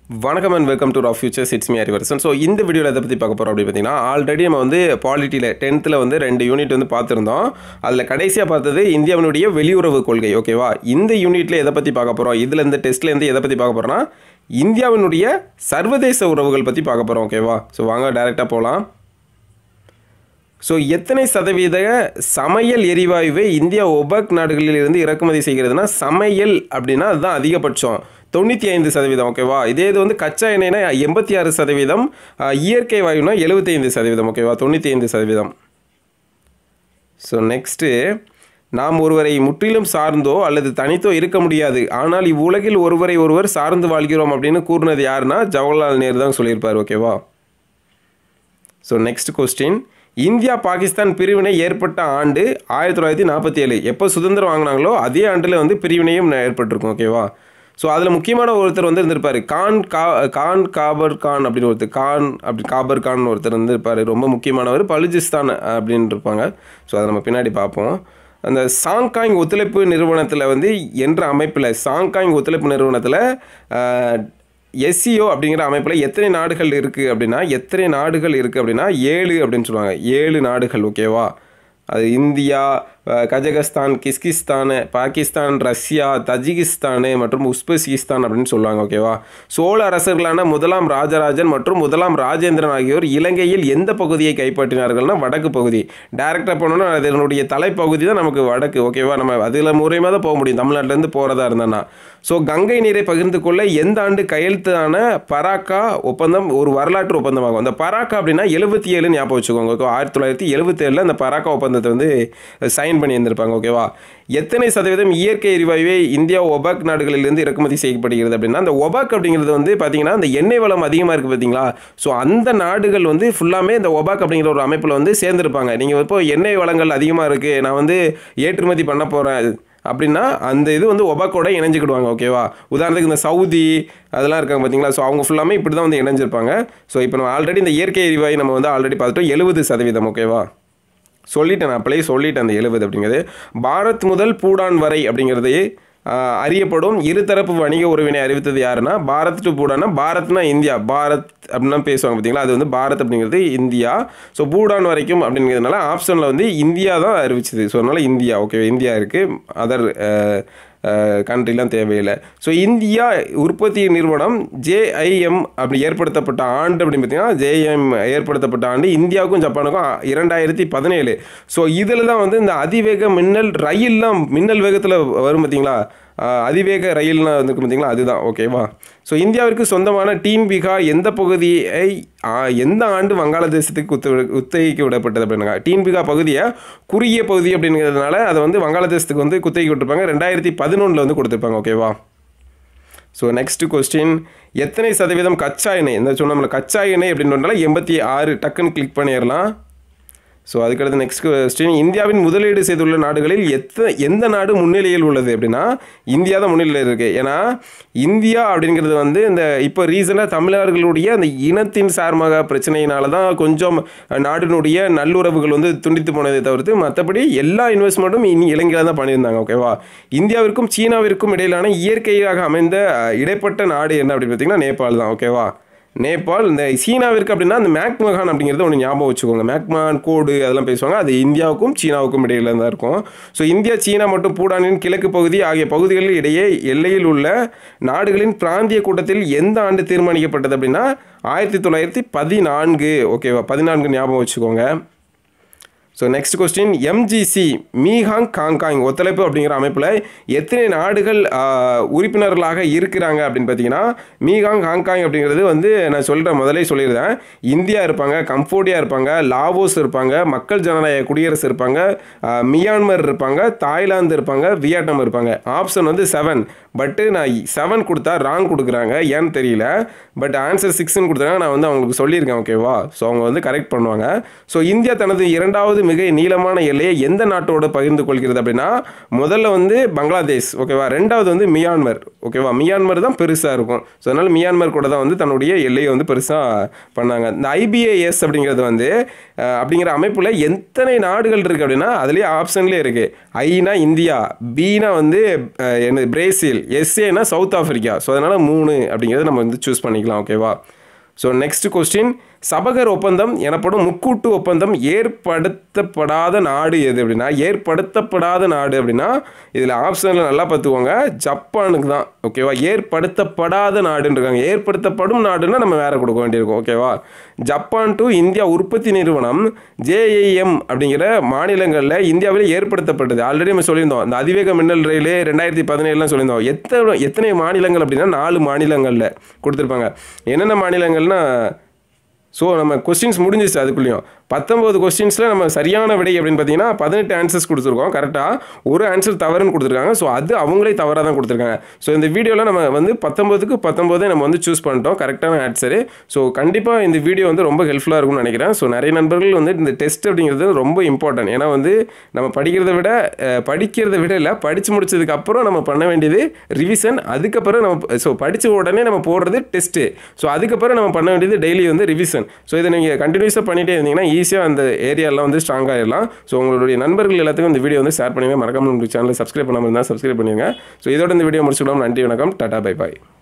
வணக்கம் and welcome to ராஃப் futures it's me Arivarasan so இந்த வீடியோவில் எதை பற்றி பார்க்க போகிறோம் அப்படின்னு பார்த்தீங்கன்னா ஆல்ரெடி நம்ம வந்து பாலிட்டியில் டென்த்தில் வந்து ரெண்டு யூனிட் வந்து பார்த்துருந்தோம் அதில் கடைசியாக பார்த்தது இந்தியாவினுடைய வெளியுறவு கொள்கை ஓகேவா இந்த யூனிட்டில் எதை பற்றி பார்க்க போகிறோம் இதில் இந்த டெஸ்ட்லேருந்து எதை பற்றி பார்க்க போகிறோம்னா இந்தியாவினுடைய சர்வதேச உறவுகள் பற்றி பார்க்க போகிறோம் ஓகேவா ஸோ வாங்க டேரெக்டாக போகலாம் ஸோ எத்தனை சதவீத சமையல் எரிவாயுவை இந்தியா ஒபக் நாடுகளில் இருந்து இறக்குமதி செய்கிறதுனா சமையல் அப்படின்னா அதுதான் அதிகபட்சம் தொண்ணூற்றி ஐந்து சதவீதம் ஓகேவா இதே இது வந்து கச்சா எண்ணெய்னா எண்பத்தி ஆறு சதவீதம் அஹ், இயற்கை வாயுனா எழுபத்தைந்து சதவீதம் ஓகேவா தொண்ணூற்றி ஐந்து சதவீதம் ஸோ நெக்ஸ்ட்டு நாம் ஒருவரை முற்றிலும் சார்ந்தோ அல்லது தனித்தோ இருக்க முடியாது ஆனால் இவ்வுலகில் ஒருவரை ஒருவர் சார்ந்து வாழ்கிறோம் அப்படின்னு கூறினது யாருன்னா ஜவஹர்லால் நேரு தான் சொல்லியிருப்பார் ஓகேவா so next question India Pakistan பிரிவினை ஏற்பட்ட ஆண்டு ஆயிரத்தி தொள்ளாயிரத்தி நாற்பத்தி ஏழு எப்போ சுதந்திரம் வாங்கினாங்களோ அதே ஆண்டில் வந்து பிரிவினையும் ஏற்பட்டிருக்கும் ஓகேவா ஸோ அதில் முக்கியமான ஒருத்தர் வந்து இருந்திருப்பார் கான் கா கான் காபர் கான் அப்படின்னு ஒருத்தர் கான் அப்படி காபர் கான் ஒருத்தர் இருந்திருப்பார் ரொம்ப முக்கியமானவர் பலுஜிஸ்தான் அப்படின்னு இருப்பாங்க ஸோ அதை நம்ம பின்னாடி பார்ப்போம் அந்த சாங்காங் ஒத்துழைப்பு நிறுவனத்தில் வந்து என்ற அமைப்பில் சாங்காங் ஒத்துழைப்பு நிறுவனத்தில் எஸ்சிஓ அப்படிங்கிற அமைப்பில் எத்தனை நாடுகள் இருக்குது அப்படின்னா எத்தனை நாடுகள் இருக்குது அப்படின்னா ஏழு அப்படின்னு சொல்லுவாங்க ஏழு நாடுகள் ஓகேவா அது இந்தியா அஹ், Kazakhstan Kyrgyzstan Pakistan Russia Tajikistan மற்றும் உஸ்பெஸ்கிஸ்தான் அப்படின்னு சொல்லுவாங்க ஓகேவா சோழ அரசர்களான முதலாம் ராஜராஜன் மற்றும் முதலாம் ராஜேந்திரன் ஆகியோர் இலங்கையில் எந்த பகுதியை கைப்பற்றினார்கள்னா வடக்கு பகுதி டைரக்டாக போனோம்னா அதனுடைய தலைப்பகுதி தான் நமக்கு வடக்கு ஓகேவா நம்ம அதில் மூலியமாக தான் போக முடியும் தமிழ்நாட்டிலேருந்து போகிறதா இருந்தோன்னா ஸோ கங்கை நீரை பகிர்ந்து கொள்ள எந்த ஆண்டு கையெழுத்தான பராக்கா ஒப்பந்தம் ஒரு வரலாற்று ஒப்பந்தமாகும் அந்த பராக்கா அப்படின்னா எழுபத்தி ஏழு ஞாபகம் வச்சுக்கோங்க ஓகே ஆயிரத்தி தொள்ளாயிரத்தி எழுபத்தேழில் அந்த பராக்கா ஒப்பந்தத்தை வந்து சைன் பண்ணி இருந்திருப்பாங்க ஓகேவா எத்தனை சதவீதம் இயற்கை எரிவாயுவை இந்தியா ஒபாக் நாடுகளிலிருந்து இறக்குமதி செய்யப்படுகிறது அப்படின்னா அந்த ஒபாக் அப்படிங்கிறது வந்து பார்த்தீங்கன்னா அந்த எண்ணெய் வளம் அதிகமாக இருக்குது பார்த்தீங்களா ஸோ அந்த நாடுகள் வந்து ஃபுல்லாமே இந்த ஒபாக் அப்படிங்கிற ஒரு அமைப்பில் வந்து சேர்ந்துருப்பாங்க நீங்கள் இப்போ எண்ணெய் வளங்கள் அதிகமாக இருக்குது நான் வந்து ஏற்றுமதி பண்ண போகிறேன் அப்படின்னா அந்த இது வந்து ஒபாக்கோட இணைஞ்சிக்கிடுவாங்க ஓகேவா உதாரணத்துக்கு இந்த சவுதி அதெல்லாம் இருக்காங்க பார்த்தீங்களா ஸோ அவங்க ஃபுல்லாமே இப்படி தான் வந்து இணைஞ்சிருப்பாங்க ஸோ இப்போ நம்ம ஆல்ரெடி இந்த இயற்கை எரிவாயு நம்ம வந்து ஆல்ரெடி பார்த்துட்டோம் எழுபது சதவீதம் ஓகேவா சொல்லிட்டேன் நான் அப்படியே சொல்லிட்டேன் அந்த எழுபது அப்படிங்கிறது பாரத் முதல் பூடான் வரை அப்படிங்கிறது ஆஹ், அறியப்படும் இருதரப்பு வணிக உறவினை அறிவித்தது யாருன்னா பாரத் டு பூடானா பாரத்னா இந்தியா பாரத் அப்படின்னா பேசுவாங்க பார்த்தீங்களா அது வந்து பாரத் அப்படிங்கிறது இந்தியா ஸோ பூடான் வரைக்கும் அப்படிங்கிறதுனால ஆப்ஷனில் வந்து இந்தியா தான் அறிவிச்சது ஸோ அதனால் இந்தியா ஓகே இந்தியா இருக்குது அதர் கண்ட்ரிலாம் தேவையில்லை ஸோ இந்தியா உற்பத்தி நிறுவனம் ஜேஐஎம் அப்படி ஏற்படுத்தப்பட்ட ஆண்டு அப்படின்னு பார்த்தீங்கன்னா ஜேஎம் ஏற்படுத்தப்பட்ட ஆண்டு இந்தியாவுக்கும் ஜப்பானுக்கும் இரண்டாயிரத்தி பதினேழு ஸோ இதில் தான் வந்து இந்த அதிவேக மின்னல் ரயில்லாம் மின்னல் வேகத்தில் வரும் பார்த்தீங்களா ஆஹ் அதிவேக ரயில்னா வந்து பார்த்தீங்களா அதுதான் ஓகேவா ஸோ இந்தியாவிற்கு சொந்தமான டீன் பிகா எந்த பகுதியை ஆஹ் எந்த ஆண்டு வங்காளதேசத்துக்கு குத்து குத்தகைக்கு விடப்பட்டது அப்படின்னாங்க டீன் பிகா பகுதியை குறுகிய பகுதி அப்படிங்கிறதுனால அதை வந்து வங்காளதேசத்துக்கு வந்து குத்தகைக்கு விட்டுருப்பாங்க ரெண்டாயிரத்தி பதினொன்றில் வந்து கொடுத்துருப்பாங்க ஓகேவா ஸோ நெக்ஸ்ட் கொஸ்டின் எத்தனை சதவீதம் கச்சா எண்ணெய் இந்த சொன்னோம்ல கச்சா எண்ணெய் அப்படின்றனால எண்பத்தி ஆறு டக்குன்னு கிளிக் பண்ணிடலாம் ஸோ அதுக்கடுத்து நெக்ஸ்ட் கொஸ்டின் இந்தியாவின் முதலீடு செய்துள்ள நாடுகளில் எத்த எந்த நாடு முன்னிலையில் உள்ளது அப்படின்னா இந்தியா தான் முன்னிலையில் இருக்குது ஏன்னா இந்தியா அப்படிங்கிறது வந்து இந்த இப்போ ரீசனாக தமிழர்களுடைய அந்த இனத்தின் சார்பாக பிரச்சனையினால தான் கொஞ்சம் நாட்டினுடைய நல்லுறவுகள் வந்து துண்டித்து போனதை தவிர்த்து மற்றபடி எல்லா இன்வெஸ்ட்மெண்ட்டும் இனி இலங்கையில் தான் பண்ணியிருந்தாங்க ஓகேவா இந்தியாவிற்கும் சீனாவிற்கும் இடையிலான இயற்கையாக அமைந்த அஹ், இடைப்பட்ட நாடு என்ன அப்படின்னு பார்த்தீங்கன்னா நேபாள் தான் ஓகேவா நேபாள் இந்த சீனாவிற்கு அப்படின்னா அந்த மேக்மகான் அப்படிங்கிறது ஒன்று ஞாபகம் வச்சுக்கோங்க மேக்மான் கோடு அதெல்லாம் பேசுவாங்க அது இந்தியாவுக்கும் சீனாவுக்கும் இடையில தான் இருக்கும் ஸோ இந்தியா சீனா மற்றும் பூடானின் கிழக்கு பகுதி ஆகிய பகுதிகளில் இடையே எல்லையில் உள்ள நாடுகளின் பிராந்திய கூட்டத்தில் எந்த ஆண்டு தீர்மானிக்கப்பட்டது அப்படின்னா ஆயிரத்தி தொள்ளாயிரத்தி பதினான்கு ஓகேவா பதினான்கு ஞாபகம் வச்சுக்கோங்க ஸோ நெக்ஸ்ட் கொஸ்டின் எம்ஜிசி மீஹாங் காங்காங் ஒத்துழைப்பு அப்படிங்கிற அமைப்பில் எத்தனை நாடுகள் ஆஹ், உறுப்பினர்களாக இருக்கிறாங்க அப்படின்னு பார்த்தீங்கன்னா மீஹாங் ஹாங்காங் அப்படிங்கிறது வந்து நான் சொல்கிறேன் முதலே சொல்லியிருந்தேன் இந்தியா இருப்பாங்க கம்போடியா இருப்பாங்க லாவோஸ் இருப்பாங்க மக்கள் ஜனநாயக குடியரசு இருப்பாங்க ஆஹ், மியான்மர் இருப்பாங்க தாய்லாந்து இருப்பாங்க வியட்நாம் இருப்பாங்க ஆப்ஷன் வந்து செவன் பட்டு நான் செவன் கொடுத்தா ராங் கொடுக்குறாங்க ஏன்னு தெரியல பட் ஆன்சர் சிக்ஸ்னு கொடுத்தாங்க நான் வந்து அவங்களுக்கு சொல்லியிருக்கேன் ஓகேவா ஸோ அவங்க வந்து கரெக்ட் பண்ணுவாங்க ஸோ இந்தியா தனது இரண்டாவது மிக நீளமான எல்லையை எந்த நாட்டோட பகிர்ந்து கொள்கிறது அப்படின்னா முதல்ல வந்து பங்களாதேஷ் ஓகேவா ரெண்டாவது வந்து மியான்மர் ஓகேவா மியான்மர் தான் பெருசாக இருக்கும் ஸோ அதனால் மியான்மர் கூட தான் வந்து தன்னுடைய எல்லையை வந்து பெருசாக பண்ணாங்க இந்த ஐபிஏஎஸ் அப்படிங்கிறது வந்து அஹ், அப்படிங்கிற அமைப்பில் எத்தனை நாடுகள் இருக்குது அப்படின்னா அதுலேயே ஆப்ஷன்லேயே இருக்குது ஐனா இந்தியா பீனா வந்து அஹ், என்னது பிரேசில் எஸ்ஏனா சவுத் ஆஃப்ரிக்கா ஸோ அதனால் மூணு அப்படிங்கிறத நம்ம வந்து சூஸ் பண்ணிக்கலாம் ஓகேவா ஸோ நெக்ஸ்ட் கொஸ்டின் சபகர் ஒப்பந்தம் எனப்படும் முக்கூட்டு ஒப்பந்தம் ஏற்படுத்தப்படாத நாடு எது அப்படின்னா ஏற்படுத்தப்படாத நாடு அப்படின்னா இதில் ஆப்ஷனில் நல்லா பார்த்துக்கோங்க ஜப்பானுக்கு தான் ஓகேவா ஏற்படுத்தப்படாத நாடுன்னு இருக்காங்க ஏற்படுத்தப்படும் நாடுன்னா நம்ம வேற கொடுக்க வேண்டியிருக்கும் ஓகேவா ஜப்பான் டு இந்தியா உற்பத்தி நிறுவனம் ஜேஏஎம் அப்படிங்கிற மாநிலங்களில் இந்தியாவில் ஏற்படுத்தப்பட்டது ஆல்ரெடி நம்ம சொல்லியிருந்தோம் இந்த அதிவேக மின்னல் ரயிலு ரெண்டாயிரத்தி பதினேழுலாம் சொல்லியிருந்தோம் எத்தனை எத்தனை மாநிலங்கள் அப்படின்னா நாலு மாநிலங்களில் கொடுத்துருப்பாங்க என்னென்ன மாநிலங்கள்னா ஸோ நம்ம கொஸ்டின்ஸ் முடிஞ்சிச்சு அதுக்குள்ளேயும் பத்தொம்போது கொஸ்டின்ஸில் நம்ம சரியான விடை அப்படின்னு பார்த்தீங்கன்னா பதினெட்டு ஆன்சர்ஸ் கொடுத்துருக்கோம் கரெக்டாக ஒரு ஆன்சர் தவறுன்னு கொடுத்துருக்காங்க ஸோ அது அவங்களே தவறாக தான் கொடுத்துருக்காங்க ஸோ இந்த வீடியோவில் நம்ம வந்து பத்தொம்போதுக்கு பத்தொம்போதே நம்ம வந்து சூஸ் பண்ணிட்டோம் கரெக்டான ஆன்சரு ஸோ கண்டிப்பாக இந்த வீடியோ வந்து ரொம்ப ஹெல்ப்ஃபுல்லாக இருக்கும்னு நினைக்கிறேன் ஸோ நிறைய நண்பர்கள் வந்து இந்த டெஸ்ட் அப்படிங்கிறது ரொம்ப இம்பார்ட்டன்ட் ஏன்னா வந்து நம்ம படிக்கிறத விட அஹ், படிக்கிறத விட இல்லை படித்து முடிச்சதுக்கு அப்புறம் நம்ம பண்ண வேண்டியது ரிவிஷன் அதுக்கப்புறம் நம்ம ஸோ படித்த உடனே நம்ம போடுறது டெஸ்ட்டு ஸோ அதுக்கப்புறம் நம்ம பண்ண வேண்டியது டெய்லி வந்து ரிவிஷன் ஸோ இதை நீங்கள் கண்டினியூஸாக பண்ணிகிட்டே இருந்தீங்கன்னா ஈஸியாக அந்த ஏரியாலாம் வந்து ஸ்ட்ராங் ஆயிடலாம் ஸோ உங்களுடைய நண்பர்கள் எல்லாத்துக்கும் இந்த வீடியோ வந்து ஷேர் பண்ணுங்க மறக்காம நம்ம சேனலை சப்ஸ்கிரைப் பண்ணாமல் இருந்தால் சப்ஸ்கிரைப் பண்ணுங்க ஸோ இதோட இந்த வீடியோ முடிச்சுக்கலாம் நன்றி வணக்கம் டாடா பை பாய்